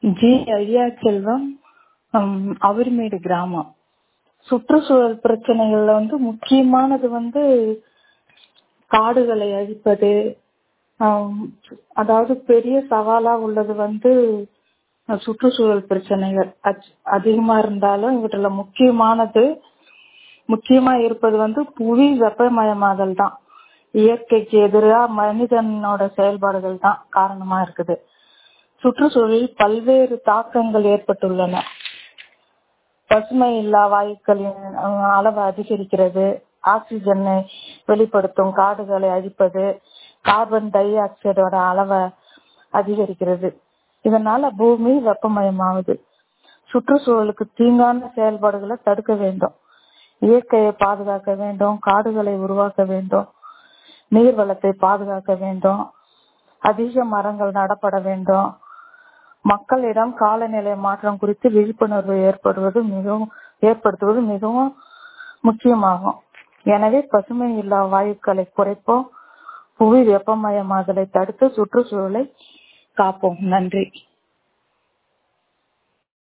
G ஐயா செல்வம் அவரிமேடு கிராமம் சுற்றுச்சூழல் பிரச்சனைகள்ல வந்து முக்கியமானது வந்து காடுகளை அழிப்பது ஆம், அதாவது பெரிய சவாலா உள்ளது வந்து அஹ், சுற்றுச்சூழல் பிரச்சனைகள் அச்- அதிகமா இருந்தாலும் இவற்றுல முக்கியமானது முக்கியமா இருப்பது வந்து புவி வெப்பமயமாதல் தான் இயற்கைக்கு எதிரா மனிதனோட செயல்பாடுகள் தான் காரணமா இருக்குது சுற்றுச்சூழலில் பல்வேறு தாக்கங்கள் ஏற்பட்டுள்ளன பசுமை இல்லா வாயுக்களின் அஹ், அளவு அதிகரிக்கிறது ஆக்சிஜனை வெளிப்படுத்தும் காடுகளை அழிப்பது கார்பன் டை ஆக்சைடோட அளவை அதிகரிக்கிறது இதனால பூமி வெப்பமயமாகுது சுற்றுச்சூழலுக்கு தீங்கான செயல்பாடுகளை தடுக்க வேண்டும் இயற்கையை பாதுகாக்க வேண்டும் காடுகளை உருவாக்க வேண்டும் நீர் வளத்தை பாதுகாக்க வேண்டும் அதிக மரங்கள் நடப்பட வேண்டும் மக்களிடம் காலநிலை மாற்றம் குறித்து விழிப்புணர்வு ஏற்படுவது மிகவும் ஏற்படுத்துவது மிகவும் முக்கியமாகும் எனவே பசுமை இல்லா வாயுக்களை குறைப்போம் புவி வெப்பமயமாதலை தடுத்து சுற்றுச்சூழலை காப்போம் நன்றி